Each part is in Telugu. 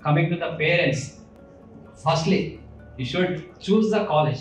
coming to the parents, firstly, you should choose the college.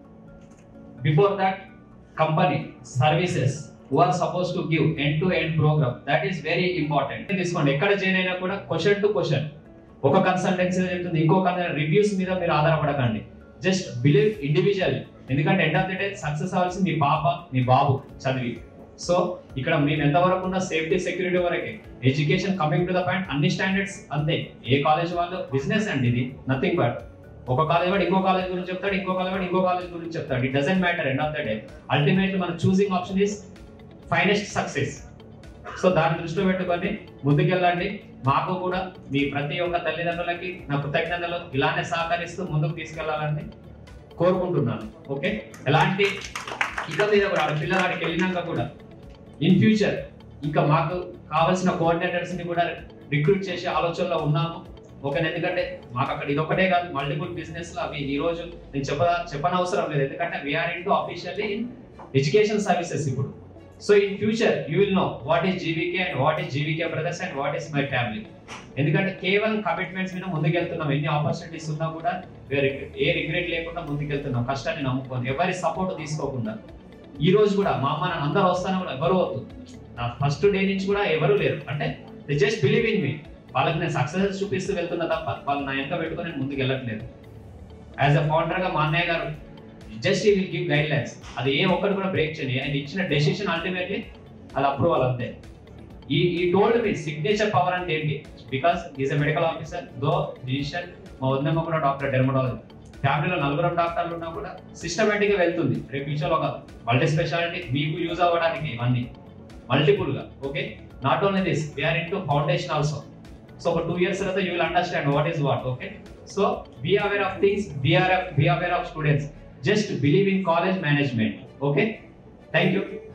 Before that, company, services, who are supposed to give end-to-end program. That is very important. తీసుకోండి ఎక్కడ జాయిన్ అయినా కూడా క్వశ్చన్ టు క్వశ్చన్ ఒక కన్సల్టెన్సీ చెప్తుంది ఇంకో రివ్యూస్ మీద మీరు ఆధారపడకండి జస్ట్ బిలీవ్ ఇండివిజువల్ ఎందుకంటే end of the day success అవ్వాల్సింది మీ పాప మీ బాబు చదివి సో ఇక్కడ మేము ఎంతవరకు ఉన్న సేఫ్టీ సెక్యూరిటీ వరకే education coming to the point అన్ని స్టాండర్డ్స్ అంతే ఏ కాలేజ్ వాళ్ళు బిజినెస్ అండి ఇది నథింగ్ బట్ ఒక కాలేజ్ వాడు ఇంకో కాలేజ్ గురించి చెప్తాడు ఇంకో కాలేజ్ వాడు ఇంకో కాలేజ్ గురించి చెప్తాడు it doesn't matter end of the day ultimately మన choosing option is finest success so దాన్ని దృష్టిలో పెట్టుకొని ముందుకెళ్ళండి మాకు కూడా మీ ప్రతి ఒక్క తల్లిదండ్రులకి నా కృతజ్ఞతలు ఇలానే సహకరిస్తూ ముందుకు తీసుకెళ్లాలని కోరుకుంటున్నాను ఓకే ఎలాంటి ఇక మీద కూడా ఆడ పిల్లవాడికి వెళ్ళినాక కూడా ఇన్ ఫ్యూచర్ ఇంకా మాకు కావాల్సిన కోఆర్డినేటర్స్ ని కూడా రిక్రూట్ చేసే ఆలోచనలో ఉన్నాము ఓకే ఎందుకంటే మాకు అక్కడ ఇది ఒకటే కాదు మల్టిపుల్ బిజినెస్ లో అవి ఈ రోజు నేను చెప్ప చెప్పనవసరం లేదు ఎందుకంటే we are in to officially in education services ఇప్పుడు so in future you will know what is GVK and what is GVK brothers and what is my family ఎందుకంటే కేవలం కమిట్మెంట్స్ మీద ముందుకెళ్తున్నాం ఎన్ని ఆపర్చునిటీస్ ఉన్నా కూడా వేరే ఏ రిగ్రెట్ లేకుండా ముందుకెళ్తున్నాం కష్టాన్ని నమ్ముకొని ఎవరి సపోర్ట్ తీసుకోకుండా ఈ రోజు కూడా మా అమ్మ నాన్న అందరూ వస్తాను కూడా ఎవరు వద్దు నా ఫస్ట్ డే నుంచి కూడా ఎవరు లేరు అంటే they just believe in me వాళ్ళకి నేను సక్సెస్ చూపిస్తూ వెళ్తున్నా తప్ప వాళ్ళు నా వెనక పెట్టుకొని నేను ముందుకు వెళ్ళట్లేదు యాజ్ అ ఫౌండర్ గా మా అన్నయ్య గారు జస్ట్ ఈ విల్ గివ్ గైడ్ లైన్స్ అది ఏ ఒక్కటి కూడా బ్రేక్ చేయని ఆయన ఇచ్చిన డెసిషన్ అల్టిమేట్లీ అది అప్రూవల్ అంతే ఈ ఈ టోల్డ్ మీ సిగ్నేచర్ పవర్ అంటే ఏంటి because is a medical officer though physician మా వదినమ్మ కూడా డాక్టర్ డెర్మటాలజీ ఫ్యామిలీలో నలుగురం డాక్టర్లు ఉన్నా కూడా సిస్టమేటిక్ గా వెళ్తుంది రేపు ఫ్యూచర్ ఒక మల్టీ స్పెషాలిటీ మీకు యూజ్ అవ్వడానికి ఇవన్నీ మల్టిపుల్ గా okay not only this we are in to foundation also so ఒక టూ ఇయర్స్ తర్వాత you will understand what is what okay so be aware of things be are be aware of students just believe in college management okay thank you